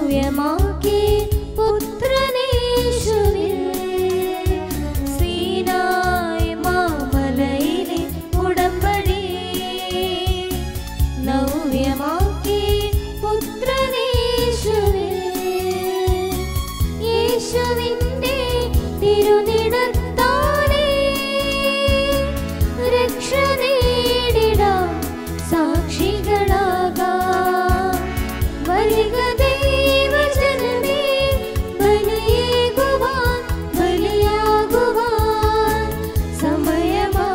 നവ്യമാക്കി പുത്രനേശുവിൽ സീനായ് മാമലയിലെ ഉടമ്പടി നവ്യമാക്കി പുത്രനേശുവിൽ യേശുവിൻ്റെ തിരുനിടത്താലേ രക്ഷ നേടിടാം സാക്ഷികളാകാം വരിക ദൈവജനമേ ബലിയേകുവാൻ ബലിയാകുവാൻ സമയമാ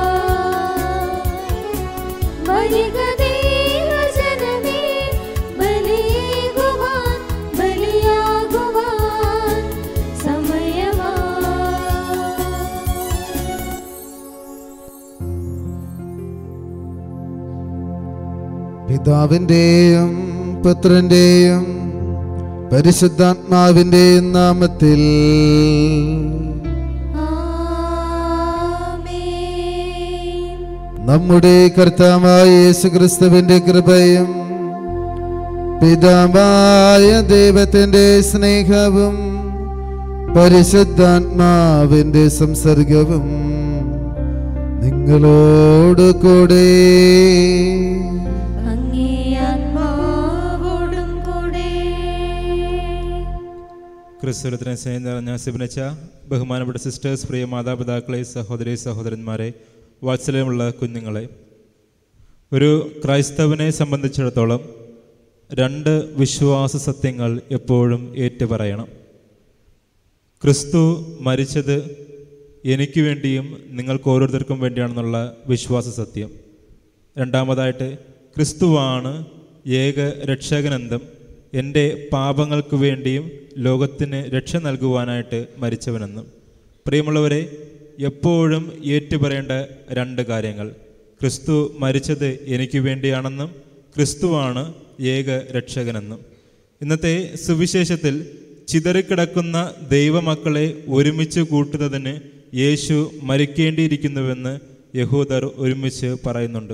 വരിക ദൈവജനമേ ബലിയേകുവാൻ ബലിയാകുവാൻ സമയമാ പിതാവിൻ്റെയും പുത്രൻ്റെയും പരിശുദ്ധാത്മാവിൻ്റെയും നാമത്തിൽ ആമേൻ നമ്മുടെ കർത്താവായ യേശുക്രിസ്തുവിന്റെ കൃപയും പിതാവായ ദൈവത്തിന്റെ സ്നേഹവും പരിശുദ്ധാത്മാവിന്റെ സംസർഗവും നിങ്ങളോട് കൂടെ അങ്ങേ ആത്മാവോടും കൂടെ ക്രിസ്തുരത്തിന് സ്നേഹം നിറഞ്ഞ സിബിനച്ച ബഹുമാനപ്പെട്ട സിസ്റ്റേഴ്സ് പ്രിയ മാതാപിതാക്കളെ സഹോദരി സഹോദരന്മാരെ വാത്സല്യമുള്ള കുഞ്ഞുങ്ങളെ ഒരു ക്രൈസ്തവനെ സംബന്ധിച്ചിടത്തോളം രണ്ട് വിശ്വാസ സത്യങ്ങൾ എപ്പോഴും ഏറ്റുപറയണം ക്രിസ്തു മരിച്ചത് എനിക്ക് വേണ്ടിയും നിങ്ങൾക്ക് ഓരോരുത്തർക്കും വേണ്ടിയാണെന്നുള്ള വിശ്വാസ സത്യം രണ്ടാമതായിട്ട് ക്രിസ്തുവാണ് ഏക രക്ഷകനന്തം എൻ്റെ പാപങ്ങൾക്ക് വേണ്ടിയും ലോകത്തിന് രക്ഷ നൽകുവാനായിട്ട് മരിച്ചവനെന്നും പ്രിയമുള്ളവരെ എപ്പോഴും ഏറ്റുപറയേണ്ട രണ്ട് കാര്യങ്ങൾ ക്രിസ്തു മരിച്ചത് എനിക്ക് വേണ്ടിയാണെന്നും ക്രിസ്തുവാണ് ഏക രക്ഷകനെന്നും ഇന്നത്തെ സുവിശേഷത്തിൽ ചിതറിക്കിടക്കുന്ന ദൈവമക്കളെ ഒരുമിച്ച് കൂട്ടുന്നതിന് യേശു മരിക്കേണ്ടിയിരിക്കുന്നുവെന്ന് യഹൂദർ ഒരുമിച്ച് പറയുന്നുണ്ട്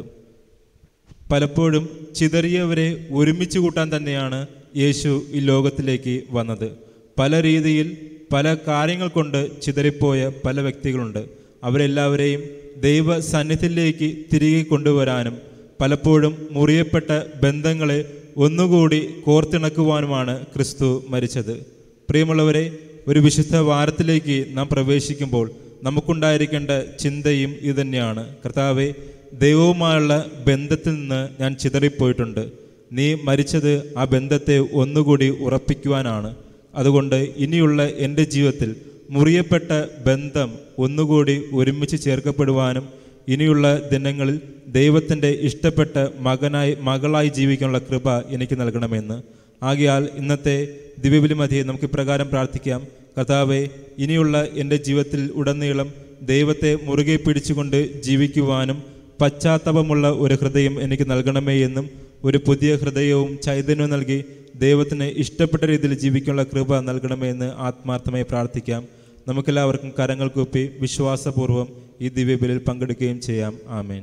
പലപ്പോഴും ചിതറിയവരെ ഒരുമിച്ച് കൂട്ടാൻ തന്നെയാണ് യേശു ഈ ലോകത്തിലേക്ക് വന്നത് പല രീതിയിൽ പല കാര്യങ്ങൾ കൊണ്ട് ചിതറിപ്പോയ പല വ്യക്തികളുണ്ട് അവരെല്ലാവരെയും ദൈവ സന്നിധിയിലേക്ക് തിരികെ കൊണ്ടുവരാനും പലപ്പോഴും മുറിയപ്പെട്ട ബന്ധങ്ങളെ ഒന്നുകൂടി കോർത്തിണക്കുവാനുമാണ് ക്രിസ്തു മരിച്ചത് പ്രിയമുള്ളവരെ ഒരു വിശുദ്ധ വാരത്തിലേക്ക് നാം പ്രവേശിക്കുമ്പോൾ നമുക്കുണ്ടായിരിക്കേണ്ട ചിന്തയും ഇതുതന്നെയാണ് കർത്താവെ ദൈവവുമായുള്ള ബന്ധത്തിൽ നിന്ന് ഞാൻ ചിതറിപ്പോയിട്ടുണ്ട് നീ മരിച്ചത് ആ ബന്ധത്തെ ഒന്നുകൂടി ഉറപ്പിക്കുവാനാണ് അതുകൊണ്ട് ഇനിയുള്ള എൻ്റെ ജീവിതത്തിൽ മുറിയപ്പെട്ട ബന്ധം ഒന്നുകൂടി ഒരുമിച്ച് ചേർക്കപ്പെടുവാനും ഇനിയുള്ള ദിനങ്ങളിൽ ദൈവത്തിൻ്റെ ഇഷ്ടപ്പെട്ട മകനായി മകളായി ജീവിക്കാനുള്ള കൃപ എനിക്ക് നൽകണമെന്ന് ആകയാൽ ഇന്നത്തെ ദിവ്യബലി മധ്യേ നമുക്ക് ഇപ്രകാരം പ്രാർത്ഥിക്കാം കർത്താവെ ഇനിയുള്ള എൻ്റെ ജീവിതത്തിൽ ഉടനീളം ദൈവത്തെ മുറുകെ പിടിച്ചുകൊണ്ട് ജീവിക്കുവാനും പശ്ചാത്താപമുള്ള ഒരു ഹൃദയം എനിക്ക് നൽകണമേ എന്നും ഒരു പുതിയ ഹൃദയവും ചൈതന്യവും നൽകി ദൈവത്തിന് ഇഷ്ടപ്പെട്ട രീതിയിൽ ജീവിക്കാനുള്ള കൃപ നൽകണമേ എന്ന് ആത്മാർത്ഥമായി പ്രാർത്ഥിക്കാം നമുക്കെല്ലാവർക്കും കരങ്ങൾ കൂപ്പി വിശ്വാസപൂർവ്വം ഈ ദിവ്യബലിയിൽ പങ്കെടുക്കുകയും ചെയ്യാം ആമേൻ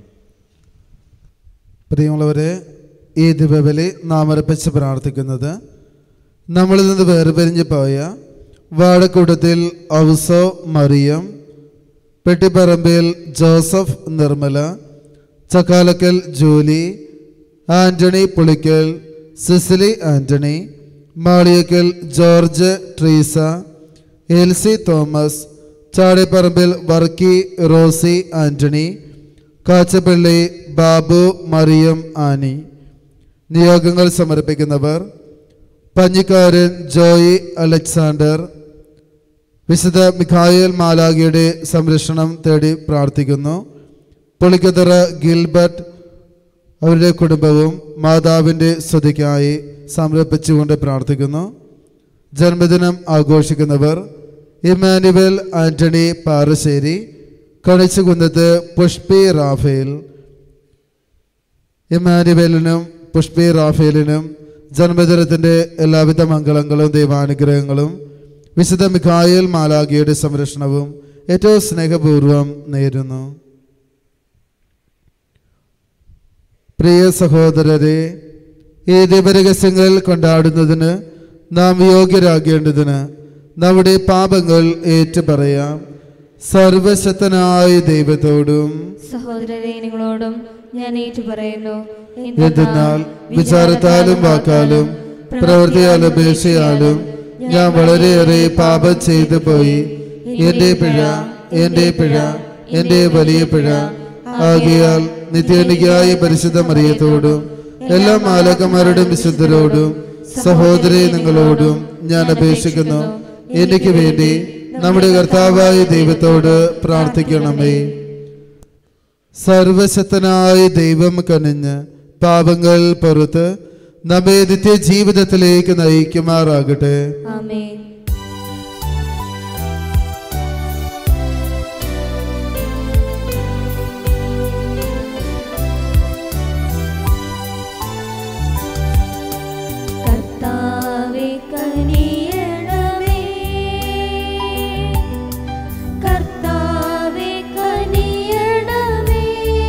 പ്രിയമുള്ളവരെ ഈ ദിവബലി നാം അർപ്പിച്ച് പ്രാർത്ഥിക്കുന്നത് നമ്മളിൽ നിന്ന് വേർപിരിഞ്ഞു പോയ വാഴക്കൂട്ടത്തിൽ ഔസോ മറിയം പെട്ടിപ്പറമ്പിൽ ജോസഫ് നിർമ്മല ചക്കാലക്കൽ ജൂലി ആന്റണി പുളിക്കൽ സിസിലി ആന്റണി മാളിയക്കൽ ജോർജ് ട്രീസ എൽസി തോമസ് ചാടിപ്പറമ്പിൽ വർക്കി റോസി ആന്റണി കാച്ചപ്പള്ളി ബാബു മറിയം ആനി നിയോഗങ്ങൾ സമർപ്പിക്കുന്നവർ പഞ്ഞിക്കാരൻ ജോയി അലക്സാണ്ടർ വിശുദ്ധ മിഖായേൽ മാലാഗിയുടെ സംരക്ഷണം തേടി പ്രാർത്ഥിക്കുന്നു പുളിക്കത്തറ ഗിൽബർട്ട് അവരുടെ കുടുംബവും മാതാവിൻ്റെ സ്തുതിക്കായി സമർപ്പിച്ചുകൊണ്ട് പ്രാർത്ഥിക്കുന്നു ജന്മദിനം ആഘോഷിക്കുന്നവർ ഇമാനുവൽ ആന്റണി പാറശ്ശേരി കണിച്ചുകുന്നത്ത് പുഷ്പി റാഫേൽ ഇമാനുവലിനും പുഷ്പി റാഫേലിനും ജന്മദിനത്തിൻ്റെ എല്ലാവിധ മംഗളങ്ങളും ദൈവാനുഗ്രഹങ്ങളും വിശുദ്ധ മിഖായേൽ മാലാഖിയുടെ സംരക്ഷണവും ഏറ്റവും സ്നേഹപൂർവ്വം നേരുന്നു പ്രിയ സഹോദരരെ ഈ ദീപരഹസ്യങ്ങളിൽ കൊണ്ടാടുന്നതിന് നാം യോഗ്യരാകേണ്ടതിന് നമ്മുടെ പാപങ്ങൾ ഏറ്റുപറയാം സർവശക്തനായ ദൈവത്തോടും സഹോദരരെ നിങ്ങളോടും ഞാൻ ഏറ്റു പറയുന്നു എന്തെന്നാൽ വിചാരത്താലും വാക്കാലും പ്രവൃത്തിയാലും അപേക്ഷയാലും ഞാൻ വളരെയേറെ പാപം ചെയ്തു പോയി എന്റെ പിഴ എന്റെ പിഴ എന്റെ വലിയ പിഴ ആകിയാൽ നിത്യനികായ പരിശുദ്ധ മറിയത്തോടും എല്ലാ മാലകന്മാരുടെ വിശുദ്ധരോടും സഹോദരി നിങ്ങളോടും ഞാൻ അപേക്ഷിക്കുന്നു എനിക്ക് വേണ്ടി നമ്മുടെ കർത്താവായ ദൈവത്തോട് പ്രാർത്ഥിക്കണമേ സർവശക്തനായ ദൈവം കനിഞ്ഞ് പാപങ്ങൾ പുറത്ത് നമ്മെ നിത്യ ജീവിതത്തിലേക്ക് നയിക്കുമാറാകട്ടെ ആമേൻ കർത്താവേ കനിയണമേ കർത്താവേ കനിയണമേ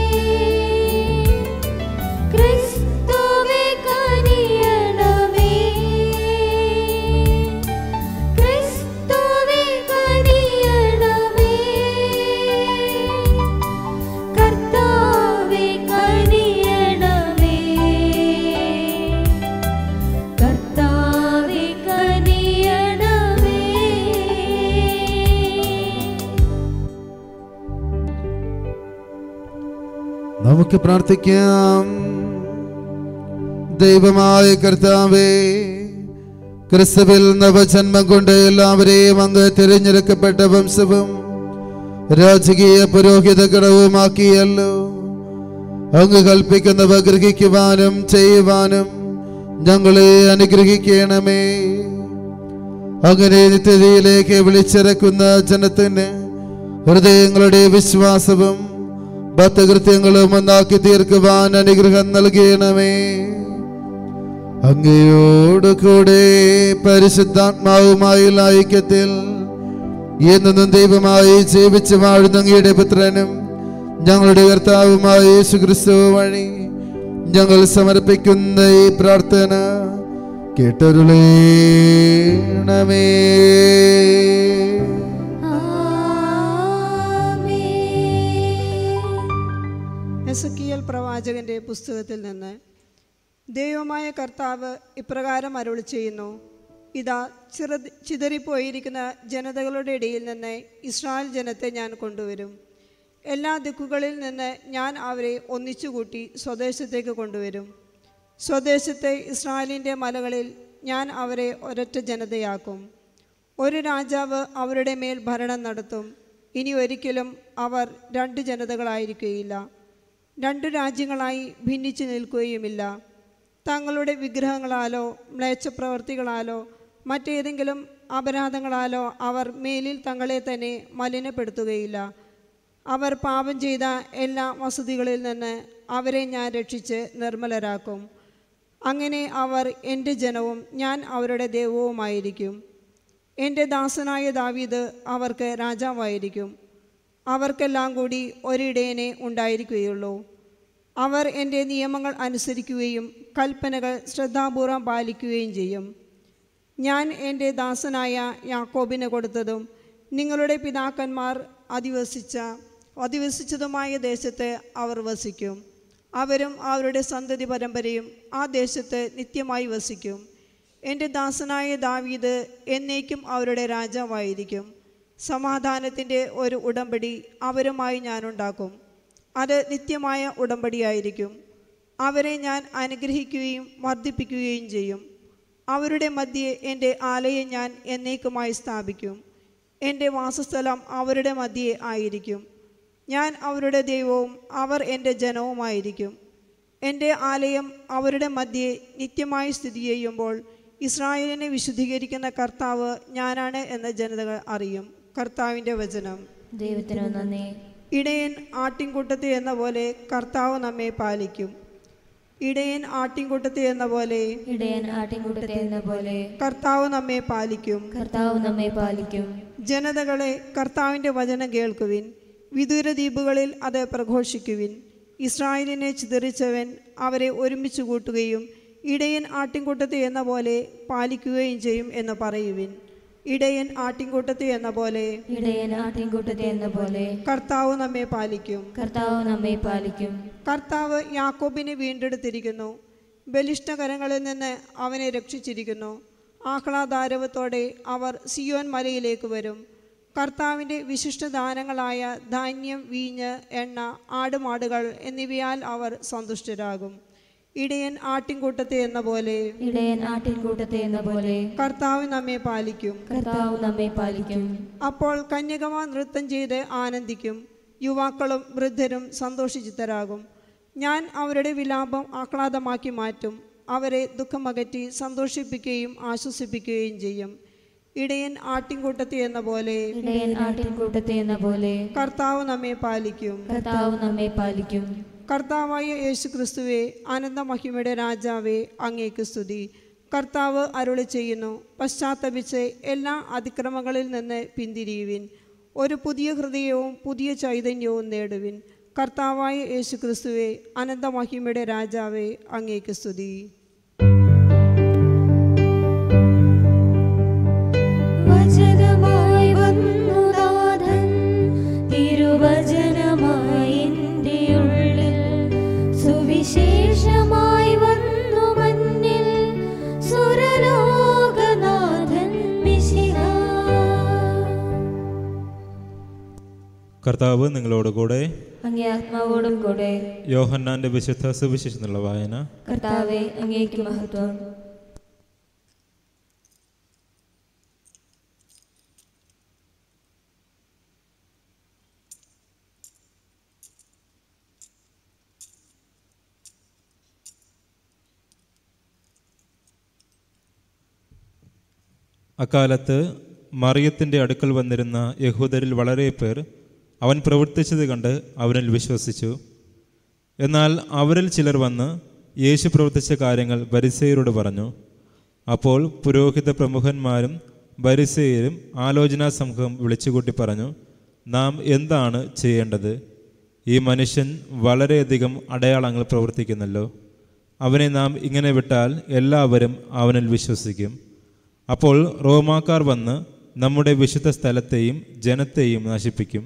ക്രിസ്തുവേ കനിയണമേ ക്രിസ്തുവേ കനിയണമേ കർത്താവേ കനിയണമേ കർത്താവേ കനിയണമേ നമുക്ക് പ്രാർത്ഥിക്കാം ദൈവമായ കർത്താവേ ക്രിസ്തുവിൽ നവജന്മം കൊണ്ട് എല്ലാവരെയും അങ്ങ് തിരഞ്ഞെടുക്കപ്പെട്ട വംശവും രാജകീയ പുരോഹിത ഗണവുമാക്കിയല്ലോ അങ്ങ് കൽപ്പിക്കുന്നവ ഗ്രഹിക്കുവാനും ചെയ്യുവാനും ഞങ്ങളെ അനുഗ്രഹിക്കണമേ അങ്ങനെ നിത്യതയിലേക്ക് വിളിച്ചിറക്കുന്ന ജനത്തിന് ഹൃദയങ്ങളുടെ വിശ്വാസവും ഭക്തകൃത്യങ്ങളും ഒന്നാക്കി തീർക്കുവാൻ അനുഗ്രഹം നൽകണമേ അങ്ങയോട് കൂടെ പരിശുദ്ധാത്മാവുമായുള്ള ഐക്യത്തിൽ എന്നും ദൈവമായി ജീവിച്ച് വാഴുന്ന അങ്ങയുടെ പുത്രനും ഞങ്ങളുടെ കർത്താവുമായ യേശു ക്രിസ്തു വഴി ഞങ്ങൾ സമർപ്പിക്കുന്ന ഈ പ്രാർത്ഥന കേട്ടൊരുളേണമേ ആമേൻ എസക്കിയൽ പ്രവാചകന്റെ പുസ്തകത്തിൽ നിന്ന് ദൈവമായ കർത്താവ് ഇപ്രകാരം അരുളി ചെയ്യുന്നു ഇതാ ചിറ ചിതറിപ്പോയിരിക്കുന്ന ജനതകളുടെ ഇടയിൽ നിന്ന് ഇസ്രായേൽ ജനത്തെ ഞാൻ കൊണ്ടുവരും എല്ലാ ദിക്കുകളിൽ നിന്ന് ഞാൻ അവരെ ഒന്നിച്ചുകൂട്ടി സ്വദേശത്തേക്ക് കൊണ്ടുവരും സ്വദേശത്തെ ഇസ്രായേലിൻ്റെ മലകളിൽ ഞാൻ അവരെ ഒരൊറ്റ ജനതയാക്കും ഒരു രാജാവ് അവരുടെ മേൽ ഭരണം നടത്തും ഇനി ഒരിക്കലും അവർ രണ്ട് ജനതകളായിരിക്കുകയില്ല രണ്ടു രാജ്യങ്ങളായി ഭിന്നിച്ചു നിൽക്കുകയുമില്ല തങ്ങളുടെ വിഗ്രഹങ്ങളാലോ മ്ലേച്ഛപ്രവർത്തികളാലോ മറ്റേതെങ്കിലും അപരാധങ്ങളാലോ അവർ മേലിൽ തങ്ങളെ തന്നെ മലിനപ്പെടുത്തുകയില്ല അവർ പാപം ചെയ്ത എല്ലാ വസതികളിൽ നിന്ന് അവരെ ഞാൻ രക്ഷിച്ച് നിർമ്മലരാക്കും അങ്ങനെ അവർ എൻ്റെ ജനവും ഞാൻ അവരുടെ ദൈവവുമായിരിക്കും എൻ്റെ ദാസനായ ദാവീദ് അവർക്ക് രാജാവായിരിക്കും അവർക്കെല്ലാം കൂടി ഒരിടയനെ ഉണ്ടായിരിക്കുകയുള്ളൂ അവർ എൻ്റെ നിയമങ്ങൾ അനുസരിക്കുകയും കൽപ്പനകൾ ശ്രദ്ധാപൂർവം പാലിക്കുകയും ചെയ്യും ഞാൻ എൻ്റെ ദാസനായ യാക്കോബിന് കൊടുത്തതും നിങ്ങളുടെ പിതാക്കന്മാർ അധിവസിച്ച അധിവസിച്ചതുമായ ദേശത്ത് അവർ വസിക്കും അവരും അവരുടെ സന്തതി പരമ്പരയും ആ ദേശത്ത് നിത്യമായി വസിക്കും എൻ്റെ ദാസനായ ദാവീദ് എന്നേക്കും അവരുടെ രാജാവായിരിക്കും സമാധാനത്തിൻ്റെ ഒരു ഉടമ്പടി അവരുമായി ഞാനുണ്ടാക്കും അത് നിത്യമായ ഉടമ്പടിയായിരിക്കും അവരെ ഞാൻ അനുഗ്രഹിക്കുകയും വർദ്ധിപ്പിക്കുകയും ചെയ്യും അവരുടെ മധ്യേ എൻ്റെ ആലയം ഞാൻ എന്നേക്കുമായി സ്ഥാപിക്കും എൻ്റെ വാസസ്ഥലം അവരുടെ മധ്യേ ആയിരിക്കും ഞാൻ അവരുടെ ദൈവവും അവർ എൻ്റെ ജനവുമായിരിക്കും എൻ്റെ ആലയം അവരുടെ മധ്യേ നിത്യമായി സ്ഥിതി ചെയ്യുമ്പോൾ ഇസ്രായേലിനെ വിശുദ്ധീകരിക്കുന്ന കർത്താവ് ഞാനാണ് എന്ന ജനതകൾ അറിയും കർത്താവിൻ്റെ വചനം ദൈവത്തിനു നന്ദി ഇടയൻ ആട്ടിൻകൂട്ടത്തെ എന്ന പോലെ കർത്താവ് നമ്മെ പാലിക്കും ഇടയൻ ആട്ടിൻകൂട്ടത്തെ എന്ന പോലെ ഇടയൻ ആട്ടിൻകൂട്ടത്തെ എന്ന പോലെ കർത്താവ് നമ്മെ പാലിക്കും കർത്താവ് നമ്മെ പാലിക്കും ജനതകളെ കർത്താവിൻ്റെ വചനം കേൾക്കുവിൻ വിദൂര ദ്വീപുകളിൽ അത് പ്രഘോഷിക്കുവിൻ ഇസ്രായേലിനെ ചിതറിച്ചവൻ അവരെ ഒരുമിച്ച് കൂട്ടുകയും ഇടയൻ ആട്ടിൻകൂട്ടത്തെ എന്ന പോലെ പാലിക്കുകയും ചെയ്യും എന്ന് പറയുവിൻ ഇടയൻ ആട്ടിൻകൂട്ടത്തെ എന്ന പോലെ ഇടയൻ ആട്ടിൻകൂട്ടത്തെ എന്ന പോലെ കർത്താവ് നമ്മെ പാലിക്കും കർത്താവ് നമ്മെ പാലിക്കും കർത്താവ് യാക്കോബിനെ വീണ്ടെടുത്തിരിക്കുന്നു ബലിഷ്ഠകരങ്ങളിൽ നിന്ന് അവനെ രക്ഷിച്ചിരിക്കുന്നു ആഹ്ലാദാരവത്തോടെ അവർ സിയോൻ മലയിലേക്ക് വരും കർത്താവിൻ്റെ വിശിഷ്ടദാനങ്ങളായ ധാന്യം വീഞ്ഞ് എണ്ണ ആടുമാടുകൾ എന്നിവയാൽ അവർ സന്തുഷ്ടരാകും ഇടയൻ ആട്ടിൻകൂട്ടത്തെ എന്ന പോലെ ഇടയൻ ആട്ടിൻകൂട്ടത്തെ എന്ന പോലെ കർത്താവ് നമ്മെ പാലിക്കും കർത്താവ് നമ്മെ പാലിക്കും അപ്പോൾ കന്യകമാർ നൃത്തം ചെയ്ത് ആനന്ദിക്കും യുവാക്കളും വൃദ്ധരും സന്തോഷചിത്തരാകും ഞാൻ അവരുടെ വിലാപം ആഹ്ലാദമാക്കി മാറ്റും അവരെ ദുഃഖമകറ്റി സന്തോഷിപ്പിക്കുകയും ആശ്വസിപ്പിക്കുകയും ചെയ്യും ഇടയൻ ആട്ടിൻകൂട്ടത്തെ എന്ന പോലെ ഇടയൻ ആട്ടിൻകൂട്ടത്തെ എന്ന പോലെ കർത്താവ് നമ്മെ പാലിക്കും കർത്താവ് നമ്മെ പാലിക്കും കർത്താവായ യേശു ക്രിസ്തുവെ ആനന്ദമഹിമയുടെ രാജാവേ അങ്ങേക്ക് സ്തുതി കർത്താവ് അരുളി ചെയ്യുന്നു പശ്ചാത്തപിച്ച് എല്ലാ അതിക്രമങ്ങളിൽ നിന്ന് പിന്തിരിയുവിൻ ഒരു പുതിയ ഹൃദയവും പുതിയ ചൈതന്യവും നേടുവിൻ കർത്താവായ യേശു ക്രിസ്തുവെ അനന്തമഹിമയുടെ രാജാവേ അങ്ങേക്ക് സ്തുതി വചനമായി വന്നു നാഥൻ തിരുവചനമായി എൻ്റെ ഉള്ളിൽ സുവിശേഷമായി വന്നു മഞ്ഞിൽ സുരലോകനാഥൻ മിശിഹ കർത്താവ് നിങ്ങളോട് കൂടെ അങ്ങേ ആത്മാവോടും കൂടെ യോഹന്നാന്റെ വിശുദ്ധ സുവിശേഷം എന്നുള്ള വായന കർത്താവെ അങ്ങേക്ക് മഹത്വം അക്കാലത്ത് മറിയത്തിൻ്റെ അടുക്കൽ വന്നിരുന്ന യഹൂദരിൽ വളരെ പേർ അവൻ പ്രവർത്തിച്ചത് കണ്ട് അവനിൽ വിശ്വസിച്ചു എന്നാൽ അവരിൽ ചിലർ വന്ന് യേശു പ്രവർത്തിച്ച കാര്യങ്ങൾ ബരിസേയരോട് പറഞ്ഞു അപ്പോൾ പുരോഹിത പ്രമുഖന്മാരും ബരിസേയരും ആലോചനാ സംഘം വിളിച്ചുകൂട്ടി പറഞ്ഞു നാം എന്താണ് ചെയ്യേണ്ടത് ഈ മനുഷ്യൻ വളരെയധികം അടയാളങ്ങൾ പ്രവർത്തിക്കുന്നല്ലോ അവനെ നാം ഇങ്ങനെ വിട്ടാൽ എല്ലാവരും അവനിൽ വിശ്വസിക്കും അപ്പോൾ റോമാക്കാർ വന്ന് നമ്മുടെ വിശുദ്ധ സ്ഥലത്തെയും ജനത്തെയും നശിപ്പിക്കും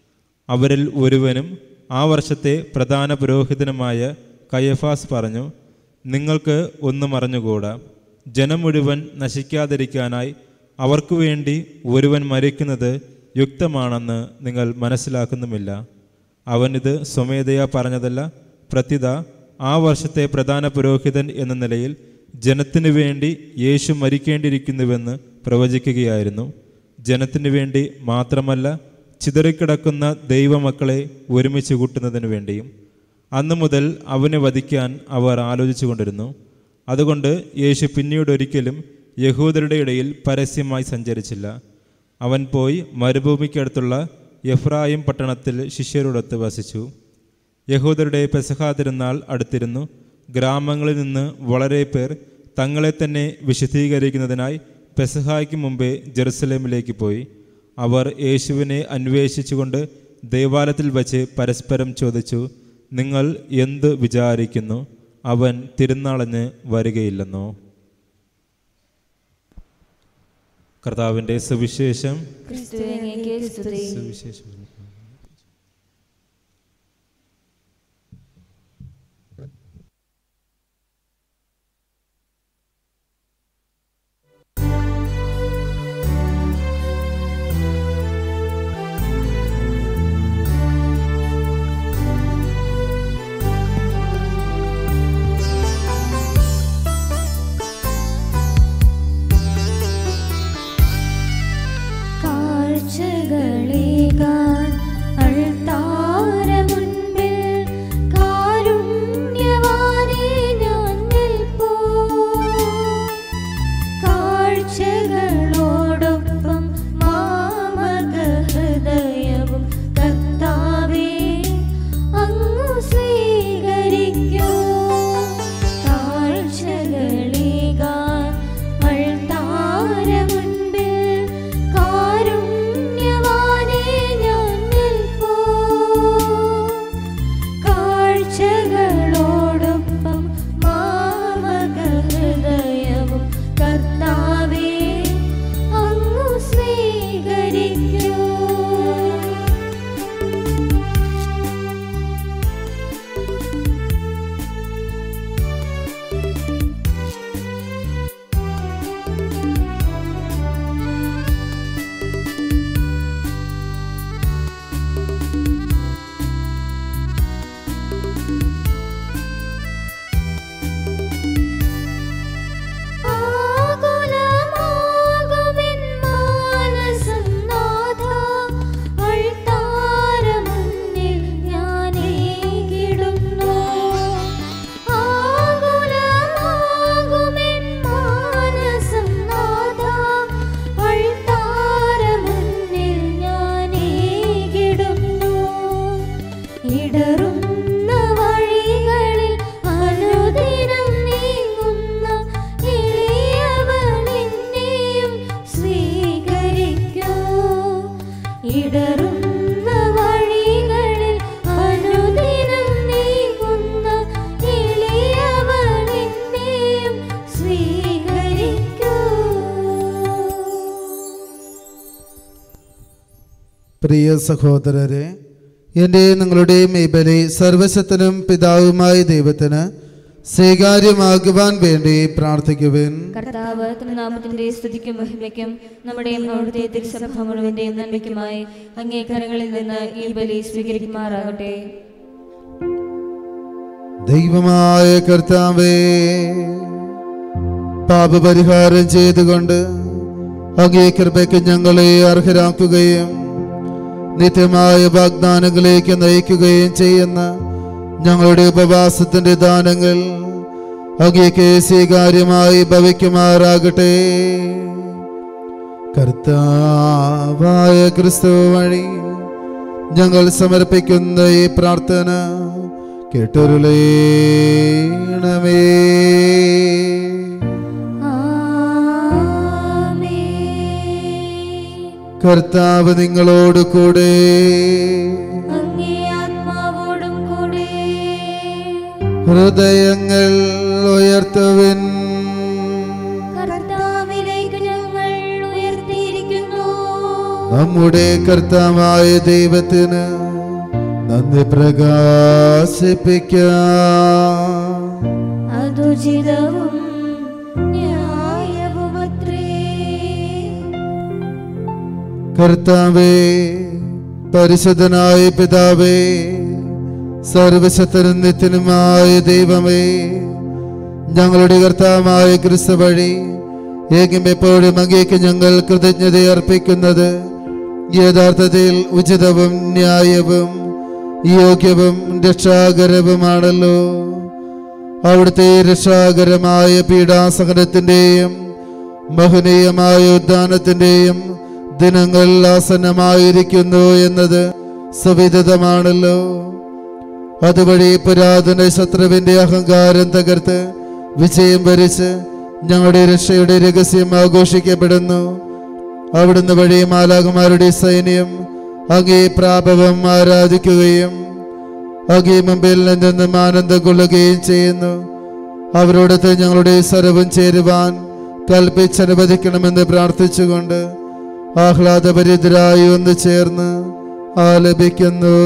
അവരിൽ ഒരുവനും ആ വർഷത്തെ പ്രധാന പുരോഹിതനുമായ കയഫാസ് പറഞ്ഞു നിങ്ങൾക്ക് ഒന്നും അറിഞ്ഞുകൂടാ ജനം മുഴുവൻ നശിക്കാതിരിക്കാനായി അവർക്കു വേണ്ടി ഒരുവൻ മരിക്കുന്നത് യുക്തമാണെന്ന് നിങ്ങൾ മനസ്സിലാക്കുന്നുമില്ല അവനിത് സ്വമേധയാ പറഞ്ഞതല്ല പ്രത്യുത ആ വർഷത്തെ പ്രധാന പുരോഹിതൻ എന്ന നിലയിൽ ജനത്തിനു വേണ്ടി യേശു മരിക്കേണ്ടിയിരിക്കുന്നുവെന്ന് പ്രവചിക്കുകയായിരുന്നു ജനത്തിനു വേണ്ടി മാത്രമല്ല ചിതറിക്കിടക്കുന്ന ദൈവമക്കളെ ഒരുമിച്ച് കൂട്ടുന്നതിനു വേണ്ടിയും അന്നു മുതൽ അവനെ വധിക്കാൻ അവർ ആലോചിച്ചു കൊണ്ടിരുന്നു അതുകൊണ്ട് യേശു പിന്നീട് ഒരിക്കലും യഹൂദരുടെ ഇടയിൽ പരസ്യമായി സഞ്ചരിച്ചില്ല അവൻ പോയി മരുഭൂമിക്കടുത്തുള്ള എഫ്രായിം പട്ടണത്തിൽ ശിഷ്യരോടൊത്ത് വസിച്ചു യഹൂദരുടെ പെസഹാ തിരുനാൾ അടുത്തിരുന്നു ഗ്രാമങ്ങളിൽ നിന്ന് വളരെ പേർ തങ്ങളെ തന്നെ വിശദീകരിക്കുന്നതിനായി പെസഹായ്ക്ക് മുമ്പേ ജെറുസലേമിലേക്ക് പോയി അവർ യേശുവിനെ അന്വേഷിച്ചുകൊണ്ട് ദേവാലയത്തിൽ വച്ച് പരസ്പരം ചോദിച്ചു നിങ്ങൾ എന്ത് വിചാരിക്കുന്നു അവൻ തിരുനാളിന് വരികയില്ലെന്നോ കർത്താവിൻ്റെ സുവിശേഷം ക്രിസ്തുവേ അങ്ങേക്ക് സ്തുതി സുവിശേഷം കാഴ്ചകളേകാൻ പ്രിയ സഹോദരരെ എൻ്റെയും നിങ്ങളുടെയും ഈ ബലി സർവശക്തനും പിതാവുമായ ദൈവത്തിന് സ്വീകാര്യമാകുവാൻ വേണ്ടി പ്രാർത്ഥിക്കുവിൻ കർത്താവ് നാമത്തിന്റെ സ്തുതിക്കും മഹിമയ്ക്കും നമ്മുടെയും അവിടുത്തെ തിരുസഭ മുഴുവന്റെയും നന്മയ്ക്കുമായി അങ്ങേ കരങ്ങളിൽ നിന്ന് ഈ ബലി സ്വീകരിക്കുമാറാകട്ടെ ദൈവമായ കർത്താവേ പാപപരിഹാരം ചെയ്തുകൊണ്ട് അങ്ങേ കൃപയ്ക്ക് ഞങ്ങളെ അർഹരാക്കുകയും നിത്യമായ വാഗ്ദാനങ്ങളിലേക്ക് നയിക്കുകയും ചെയ്യുന്ന ഞങ്ങളുടെ ഉപവാസത്തിന്റെ ദാനങ്ങൾ അങ്ങേക്ക് സ്വീകാര്യമായി ഭവിക്കുമാറാകട്ടെ കർത്താവായ ക്രിസ്തു വഴി ഞങ്ങൾ സമർപ്പിക്കുന്ന ഈ പ്രാർത്ഥന കേട്ടൊരുളേണമേ കർത്താവ് നിങ്ങളോട് കൂടെ അങ്ങേ ആത്മാവോടും കൂടെ ഹൃദയങ്ങൾ ഉയർത്തുവിൻ കർത്താവിലേക്ക് ഞങ്ങൾ ഉയർത്തിയിരിക്കുന്നു നമ്മുടെ കർത്താവായ ദൈവത്തിന് നന്ദി പ്രകാശിപ്പിക്കാം അതുചിതവും ന്യായവുമത്രേ കർത്താവേ പരിശുദ്ധനായ പിതാവേ സർവശക്തനും നിത്യനുമായ ദൈവമേ ഞങ്ങളുടെ കർത്താവായ ക്രിസ്തു വഴി ഏകം എപ്പോഴും അങ്ങേക്ക് ഞങ്ങൾ കൃതജ്ഞത അർപ്പിക്കുന്നത് യഥാർത്ഥത്തിൽ ഉചിതവും ന്യായവും യോഗ്യവും രക്ഷാകരവുമാണല്ലോ അവിടുത്തെ രക്ഷാകരമായ പീഡാസഹനത്തിൻ്റെയും മഹനീയമായ ഉദ്ധാനത്തിൻ്റെയും ദിനങ്ങൾ ആസന്നമായിരിക്കുന്നു എന്നത് സുവിദിതമാണല്ലോ അതുവഴി പുരാതന ശത്രുവിന്റെ അഹങ്കാരം തകർത്ത് വിജയം വരിച്ച് ഞങ്ങളുടെ രക്ഷയുടെ രഹസ്യം ആഘോഷിക്കപ്പെടുന്നു അവിടുന്ന് വഴി മാലാകുമാരുടെ സൈന്യം അങ്ങേ പ്രാപവം ആരാധിക്കുകയും അങ്ങേ മുമ്പിൽ നിന്നും ആനന്ദം കൊള്ളുകയും ചെയ്യുന്നു അവരോടൊത്ത് ഞങ്ങളുടെ സ്വരവും ചേരുവാൻ കൽപ്പിച്ചനുവദിക്കണമെന്ന് പ്രാർത്ഥിച്ചുകൊണ്ട് ആഹ്ലാദപരിതരായി ഒന്ന് ചേർന്ന് ആലപിക്കുന്നു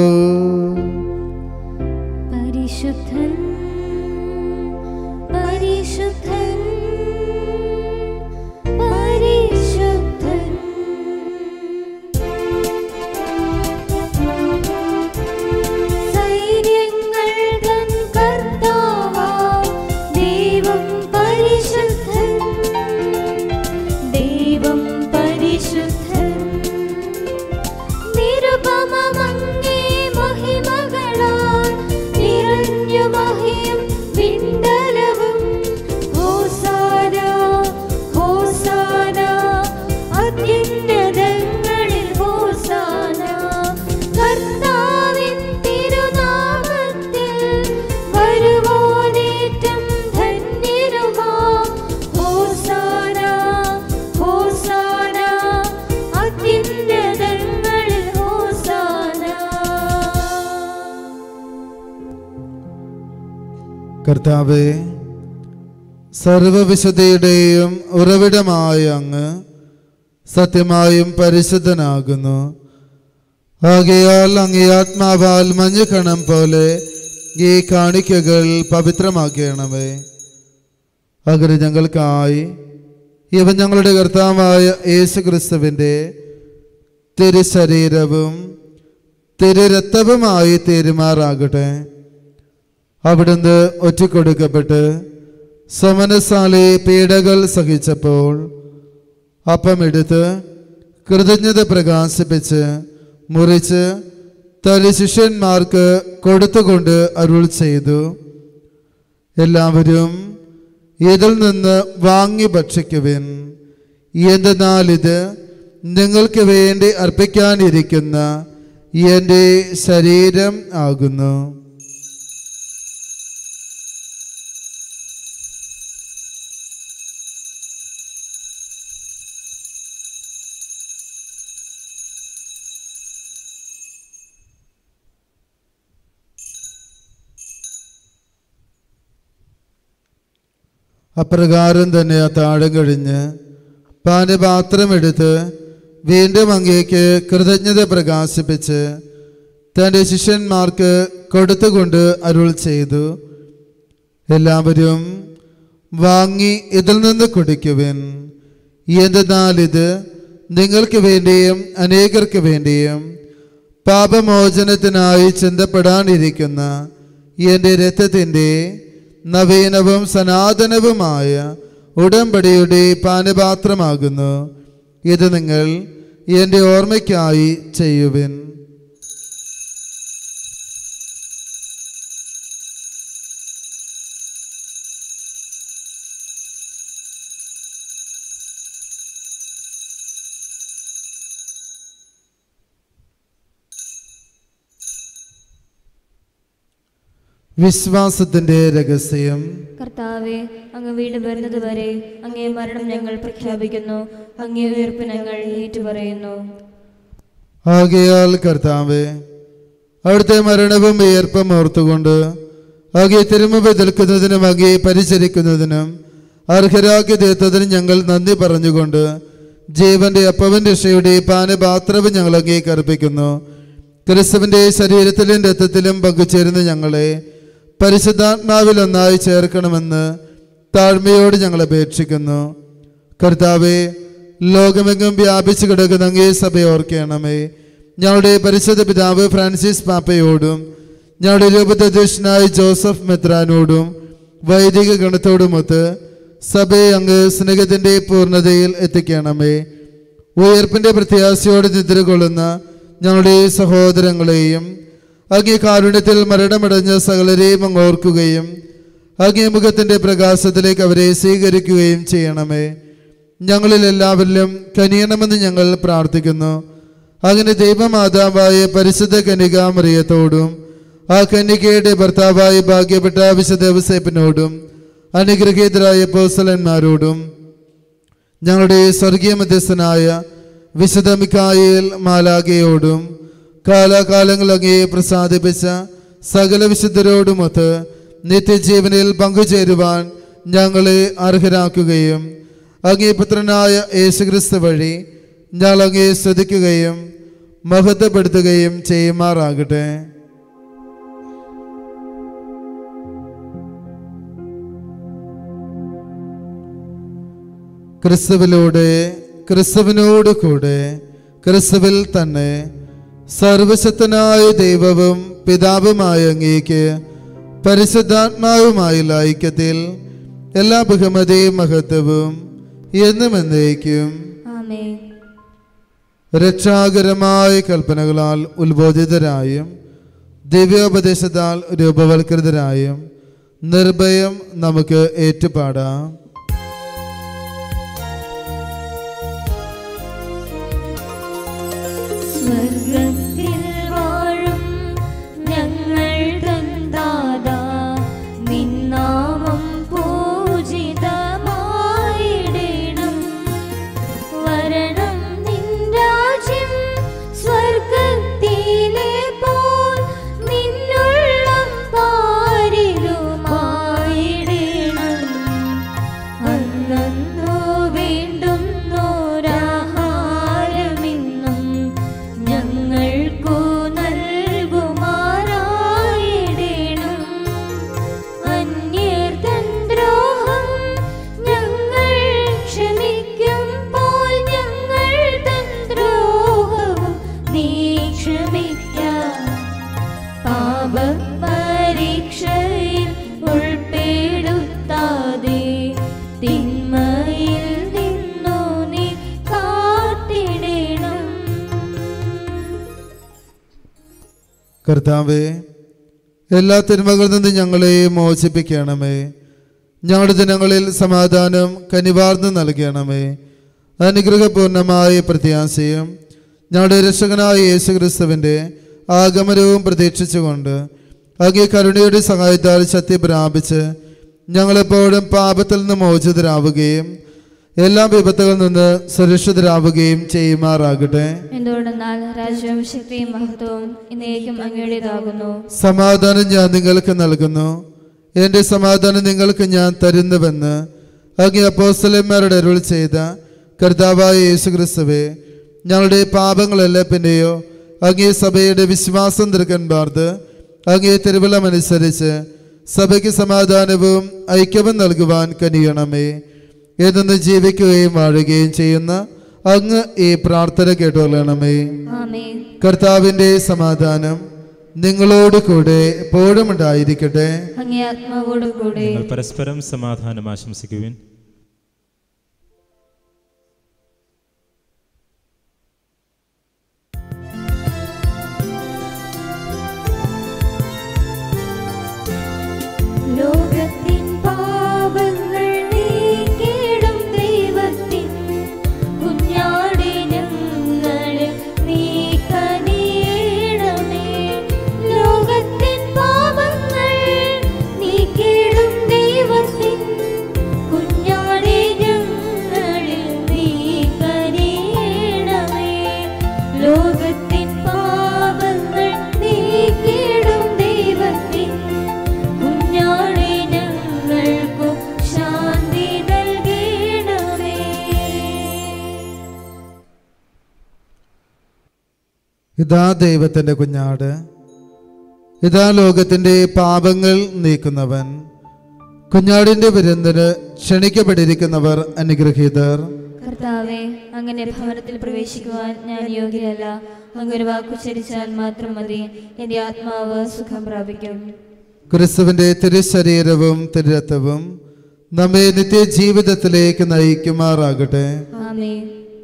പരിശുദ്ധൻ പരിശുദ്ധൻ പരിശുദ്ധൻ സൈന്യങ്ങൾ തൻ കർത്താവാം ദൈവം പരിശുദ്ധൻ ദൈവം പരിശുദ്ധൻ നിരുപമമങ്ങേ മഹിമകളാൽ നിറഞ്ഞു മഹിയും വിണ്ടലവും ഹോസാന ഹോസാന അത്യുന്നതങ്ങളിൽ ഹോസാന കർത്താവിൻ തിരുനാമത്തിൽ വരുവോനേറ്റം ധന്യരുമാം ഹോസാന ഹോസാന അത്യുന്നതങ്ങളിൽ ഹോസാന കർത്താവേ സർവവിശുദ്ധിയുടെയും ഉറവിടമായ അങ്ങ് സത്യമായും പരിശുദ്ധനാകുന്നു ആകയാൽ അങ്ങേ ആത്മാവാൽ മഞ്ഞുകണം പോലെ ഈ കാണിക്കകൾ പവിത്രമാക്കണമേ അകര് ഞങ്ങൾക്കായി ഇവ ഞങ്ങളുടെ കർത്താവായ യേശു ക്രിസ്തുവിൻ്റെ തിരുശരീരവും തിരുരക്തവുമായി തീരുമാറാകട്ടെ അവിടുന്ന് ഒറ്റക്കൊടുക്കപ്പെട്ട് സമനസാലെ പീഡകൾ സഹിച്ചപ്പോൾ അപ്പമെടുത്ത് കൃതജ്ഞത പ്രകാശിപ്പിച്ച് മുറിച്ച് തന്റെ ശിഷ്യന്മാർക്ക് കൊടുത്തുകൊണ്ട് അരുൾ ചെയ്തു എല്ലാവരും ഇതിൽ നിന്ന് വാങ്ങി ഭക്ഷിക്കുവിൻ എന്തെന്നാൽ ഇത് നിങ്ങൾക്ക് വേണ്ടി അർപ്പിക്കാനിരിക്കുന്ന എൻ്റെ ശരീരം ആകുന്നു അപ്രകാരം തന്നെ ആ താഴം കഴിഞ്ഞ് പാനപാത്രമെടുത്ത് വീണ്ടും അങ്ങേക്ക് കൃതജ്ഞത പ്രകാശിപ്പിച്ച് തൻ്റെ ശിഷ്യന്മാർക്ക് കൊടുത്തുകൊണ്ട് അരുൾ ചെയ്തു എല്ലാവരും വാങ്ങി ഇതിൽ നിന്ന് കുടിക്കുവിൻ എന്തെന്നാൽ ഇത് നിങ്ങൾക്ക് വേണ്ടിയും അനേകർക്ക് വേണ്ടിയും പാപമോചനത്തിനായി ചിന്തപ്പെടാനിരിക്കുന്ന എൻ്റെ രക്തത്തിൻ്റെ നവീനവും സനാതനവുമായ ഉടമ്പടിയുടെ പാനപാത്രമാകുന്നു ഇത് നിങ്ങൾ എൻ്റെ ഓർമ്മയ്ക്കായി ചെയ്യുവിൻ വിശ്വാസത്തിന്റെ രഹസ്യം കർത്താവെ അങ്ങ് വീണ്ടും വരുന്നത് വരെ അങ്ങേ മരണം ഞങ്ങൾ പ്രഖ്യാപിക്കുന്നു അങ്ങേ ഉയർപ്പ് ഞങ്ങൾ ഏറ്റുപറയുന്നു ആകയാൽ കർത്താവെ അവിടുത്തെ മരണവും വിയർപ്പും ഓർത്തുകൊണ്ട് ആകെ തിരുമുമ്പ് നിൽക്കുന്നതിനും ആകെ പരിചരിക്കുന്നതിനും അർഹരാക്കി തീർത്തതിനും ഞങ്ങൾ നന്ദി പറഞ്ഞുകൊണ്ട് ജീവന്റെ അപ്പവൻ രക്ഷയുടെ പാനപാത്രവും ഞങ്ങൾ അങ്ങേക്ക് അർപ്പിക്കുന്നു ക്രിസ്തുവിന്റെ ശരീരത്തിലും രക്തത്തിലും പങ്കുചേരുന്ന ഞങ്ങളെ പരിശുദ്ധാത്മാവിൽ ഒന്നായി ചേർക്കണമെന്ന് താഴ്മയോട് ഞങ്ങൾ അപേക്ഷിക്കുന്നു കർത്താവെ ലോകമെങ്ങും വ്യാപിച്ചു കിടക്കുന്ന അങ്ങേ സഭയെ ഓർക്കണമേ ഞങ്ങളുടെ പരിശുദ്ധ പിതാവ് ഫ്രാൻസിസ് പാപ്പയോടും ഞങ്ങളുടെ രൂപതധ്യക്ഷനായ ജോസഫ് മെത്രാനോടും വൈദിക ഗണത്തോടുമൊത്ത് സഭയെ അങ്ങ് സ്നേഹത്തിന്റെ പൂർണ്ണതയിൽ എത്തിക്കണമേ ഉയർപ്പിന്റെ പ്രത്യാശയോടെ നിദ്ര കൊള്ളുന്ന ഞങ്ങളുടെ സഹോദരങ്ങളെയും അങ്ങേ കാരുണ്യത്തിൽ മരണമടഞ്ഞ സകലരെയും അങ്ങ് ഓർക്കുകയും അങ്ങേ മുഖത്തിന്റെ പ്രകാശത്തിലേക്ക് അവരെ സ്വീകരിക്കുകയും ചെയ്യണമേ ഞങ്ങളിൽ എല്ലാവരിലും കനിയണമെന്ന് ഞങ്ങൾ പ്രാർത്ഥിക്കുന്നു അങ്ങനെ ദൈവമാതാവായ പരിശുദ്ധ കനികാമറിയത്തോടും ആ കന്യകയുടെ ഭർത്താവായ ഭാഗ്യപ്പെട്ട വിശുദ്ധ ഔസേപ്പിനോടും അനുഗ്രഹീതരായ പോസലന്മാരോടും ഞങ്ങളുടെ സ്വർഗീയ മധ്യസ്ഥനായ വിശുദ്ധ മിക്കായേൽ മാലാകയോടും കാലാകാലങ്ങൾ അങ്ങേ പ്രസാദിപ്പിച്ച സകല വിശുദ്ധരോടുമൊത്ത് നിത്യജീവനിൽ പങ്കുചേരുവാൻ ഞങ്ങളെ അർഹരാക്കുകയും അങ്ങേ പുത്രനായ യേശുക്രിസ്തു വഴി ഞങ്ങൾ അങ്ങേ സ്തുതിക്കുകയും മഹത്വപ്പെടുത്തുകയും ചെയ്യുമാറാകട്ടെ ക്രിസ്തുവിലൂടെ ക്രിസ്തുവിനോട് കൂടെ ക്രിസ്തുവിൽ തന്നെ സർവശക്തനായ ദൈവവും പിതാവുമായ അങ്ങേക്ക് പരിശുദ്ധാത്മാവുമായുള്ള ഐക്യത്തിൽ എല്ലാ ബഹുമതിയും മഹത്വവും എന്നും എന്നേക്കും ആമേൻ രക്ഷാകരമായ കൽപ്പനകളാൽ ഉത്ബോധിതരായും ദിവ്യോപദേശത്താൽ രൂപവൽകൃതരായും നിർഭയം നമുക്ക് ഏറ്റുപാടാം സ്വർഗത്തിൽ വാഴും ഞങ്ങൾ തൻ ദാതാ നിന്നാമം പൂജിതമായിടണം വരണം നിൻ രാജ്യം സ്വർഗത്തിലെ പോൽ നിന്നുള്ളം പാരിലുമായിടണം അന്നു വേണ്ടുന്നോരാഹാരമിന്നും ഞങ്ങൾക്കു നൽകുമാറായിടണം അന്യർ തൻ ദ്രോഹം ഞങ്ങൾ ക്ഷമിക്കുമ്പോൾ ഞങ്ങൾ തൻ ദ്രോഹവും നീ ക്ഷമിക്കാം പാപം പരീക്ഷയിൽ ഉൾപ്പെടുത്താതെ തിന്മയിൽ നിന്നു നീ കാത്തിടണം കർത്താവേ എല്ലാ തിന്മകളിൽ നിന്ന് ഞങ്ങളെ മോചിപ്പിക്കണമേ ഞങ്ങളുടെ ദിനങ്ങളിൽ സമാധാനം കനിവാർന്ന് നൽകണമേ അനുഗ്രഹപൂർണമായ പ്രത്യാശയും ഞങ്ങളുടെ രക്ഷകനായ യേശു ക്രിസ്തുവിൻ്റെ ആഗമനവും പ്രതീക്ഷിച്ചുകൊണ്ട് അങ്ങേ കരുണയുടെ സഹായത്താൽ ശക്തി പ്രാപിച്ച് ഞങ്ങളെപ്പോഴും പാപത്തിൽ നിന്ന് മോചിതരാവുകയും എല്ലാ വിപത്തുകളിൽ നിന്ന് സുരക്ഷിതരാവുകയും ചെയ്യുമാറാകട്ടെ എന്തുകൊണ്ടെന്നാൽ രാജ്യവും ശക്തിയും മഹത്വവും എന്നേക്കും അങ്ങയുടേതാകുന്നു സമാധാനം ഞാൻ നിങ്ങൾക്ക് നൽകുന്നു എൻ്റെ സമാധാനം നിങ്ങൾക്ക് ഞാൻ തരുന്നുവെന്ന് അങ്ങേ അപ്പോസ്തലന്മാരുടെ അരുൾ ചെയ്ത കർത്താവായ യേശു ക്രിസ്തുവേ ഞങ്ങളുടെ പാപങ്ങളല്ല പിന്നെയോ അങ്ങേ സഭയുടെ വിശ്വാസം തീർക്കാൻ പാർത്ത് അങ്ങേ തിരുവള്ളമനുസരിച്ച് സഭയ്ക്ക് സമാധാനവും ഐക്യവും നൽകുവാൻ കനിയണമേ എന്നു ജീവിക്കുകയും വാഴുകയും ചെയ്യുന്ന അങ്ങ് ഈ പ്രാർത്ഥന കേട്ടുകൊള്ളണമേ ആമേൻ കർത്താവിൻ്റെ സമാധാനം നിങ്ങളോട് കൂടെ എപ്പോഴും ഉണ്ടായിരിക്കട്ടെ അങ്ങേ ആത്മാവോടും കൂടെ നിങ്ങൾ പരസ്പരം സമാധാനം ആശംസിക്കുവിൻ ലോകത്തിൻ പാപങ്ങൾ നീക്കിടും ദൈവത്തിൻ കുഞ്ഞാടെ ഞങ്ങളിൽ നീ കനിയണമേ ലോകത്തിൻ പാപങ്ങൾ നീക്കിടും ദൈവത്തിൻ കുഞ്ഞാടെ ഞങ്ങളിൽ നീ കനിയണമേ ലോകത്തിൻ പാപങ്ങൾ നീക്കിടും ദൈവത്തിൻ കുഞ്ഞാടെ ഞങ്ങൾക്കു ശാന്തി നൽകണമേ ഇതാ ദൈവത്തിൻ്റെ കുഞ്ഞാട് ഇതാ ലോകത്തിൻ്റെ പാപങ്ങൾ നീക്കുന്നവൻ കുഞ്ഞാടിൻ്റെ വിരുന്നിന് ക്ഷണിക്കപ്പെട്ടിരിക്കുന്നവർ അനുഗ്രഹീതർ കർത്താവെ അങ്ങനെ ഭവനത്തിൽ പ്രവേശിക്കുവാൻ ഞാൻ യോഗ്യരല്ല അങ്ങൊരു വാക്കുച്ചരിച്ചാൽ മാത്രം മതി എന്റെ ആത്മാവ് സുഖം പ്രാപിക്കും ക്രിസ്തുവിൻ്റെ തിരുശരീരവും തിരുരത്വവും നമ്മെ നിത്യജീവിതത്തിലേക്ക് നയിക്കുമാറാകട്ടെ ആമേൻ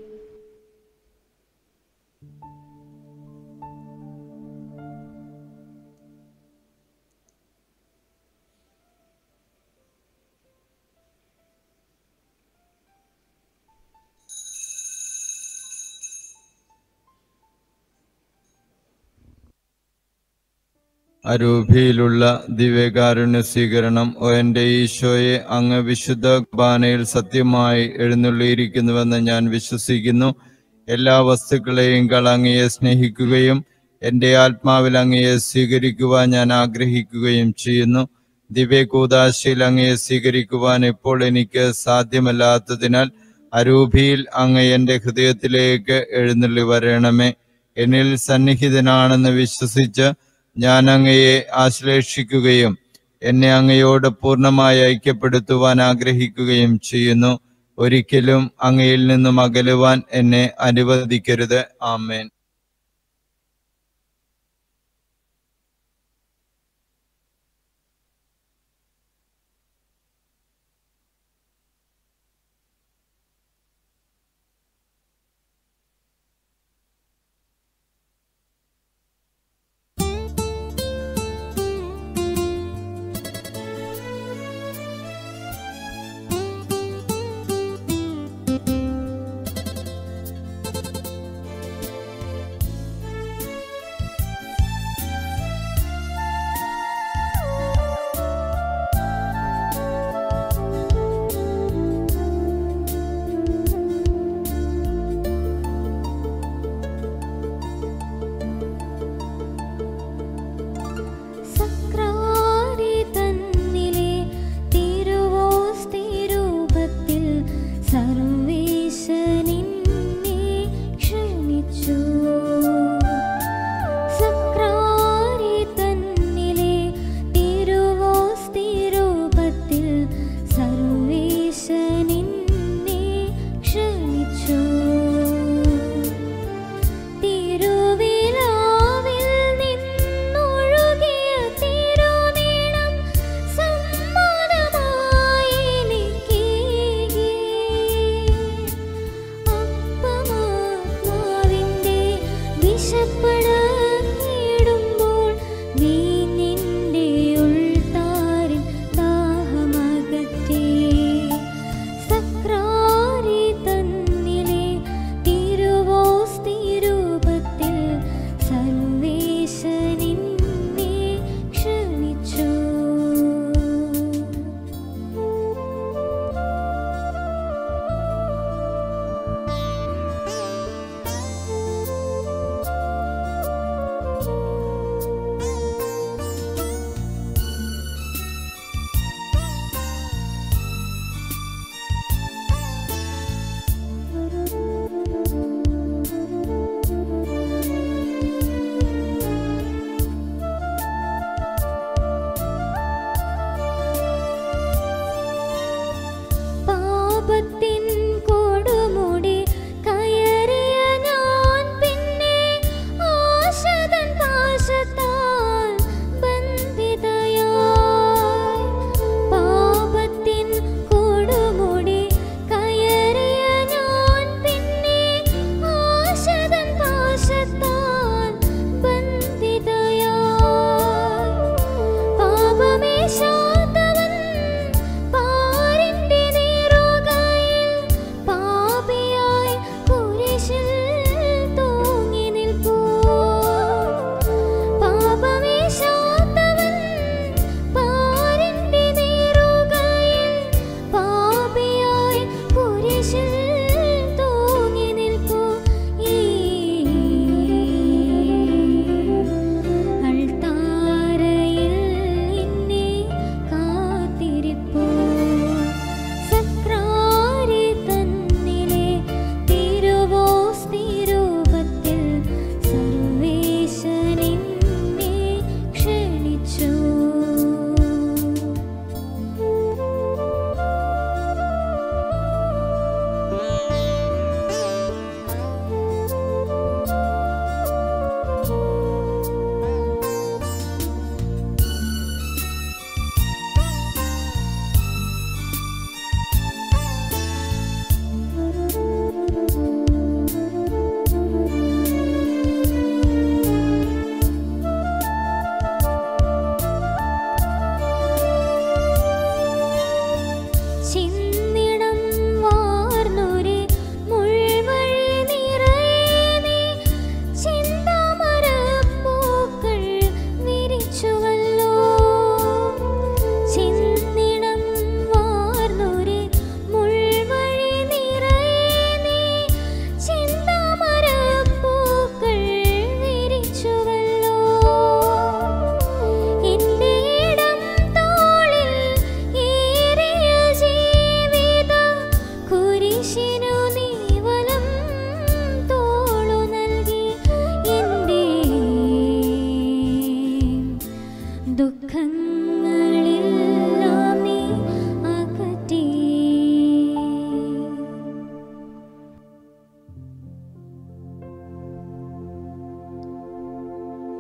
അരൂപിയിലുള്ള ദിവ്യകാരുണ്യ സ്വീകരണം ഓ എൻ്റെ ഈശോയെ അങ്ങ് വിശുദ്ധ കുർബാനയിൽ സത്യമായി എഴുന്നള്ളിയിരിക്കുന്നുവെന്ന് ഞാൻ വിശ്വസിക്കുന്നു എല്ലാ വസ്തുക്കളെയും അങ്ങയെ സ്നേഹിക്കുകയും എൻ്റെ ആത്മാവിൽ അങ്ങയെ സ്വീകരിക്കുവാൻ ഞാൻ ആഗ്രഹിക്കുകയും ചെയ്യുന്നു ദിവ്യകൂദാശയിൽ അങ്ങയെ സ്വീകരിക്കുവാൻ ഇപ്പോൾ എനിക്ക് സാധ്യമല്ലാത്തതിനാൽ അരൂപിയിൽ അങ്ങ് എൻ്റെ ഹൃദയത്തിലേക്ക് എഴുന്നള്ളി വരണമേ എന്നിൽ സന്നിഹിതനാണെന്ന് വിശ്വസിച്ച് ഞാൻ അങ്ങയെ ആശ്ലേഷിക്കുകയും എന്നെ അങ്ങയോട് പൂർണ്ണമായി ഐക്യപ്പെടുത്തുവാൻ ആഗ്രഹിക്കുകയും ചെയ്യുന്നു ഒരിക്കലും അങ്ങയിൽ നിന്നും അകലുവാൻ എന്നെ അനുവദിക്കരുത് ആമേൻ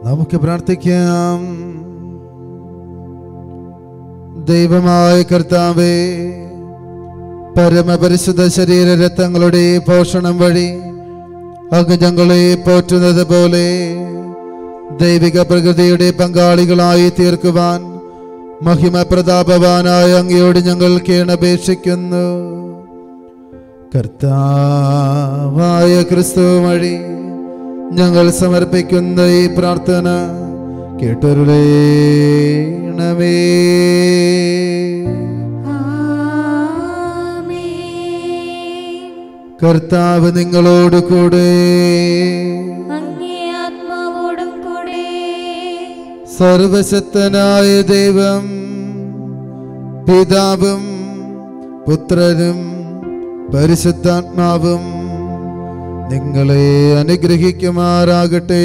നമുക്ക് പ്രാർത്ഥിക്കാം ദൈവമായ കർത്താവേ പരമപരിശുദ്ധ ശരീര രക്തങ്ങളുടെ പോഷണം വഴി അങ്ങ് ഞങ്ങളെ പോറ്റുന്നത് പോലെ ദൈവിക പ്രകൃതിയുടെ പങ്കാളികളായി തീർക്കുവാൻ മഹിമ പ്രതാപവാനായ അങ്ങയോട് ഞങ്ങൾ കേണപേക്ഷിക്കുന്നു കർത്താവായ ക്രിസ്തു വഴി ഞങ്ങൾ സമർപ്പിക്കുന്ന ഈ പ്രാർത്ഥന കേട്ടൊരുളേണമേ ആമേൻ. കർത്താവ് നിങ്ങളോട് കൂടെ അങ്ങേ ആത്മാവോടും കൂടെ സർവശക്തനായ ദൈവം പിതാവും പുത്രനും പരിശുദ്ധാത്മാവും നിങ്ങളെ അനുഗ്രഹിക്കുമാറാകട്ടെ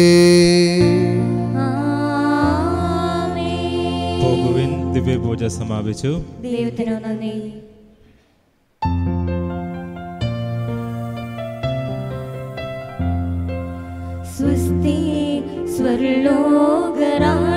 ആമേൻ. പോകുവിൻ ദിവ്യപൂജ സമാപിച്ചു ദൈവത്തിനു നന്ദി സ്വസ്തി സ്വർലോകരാ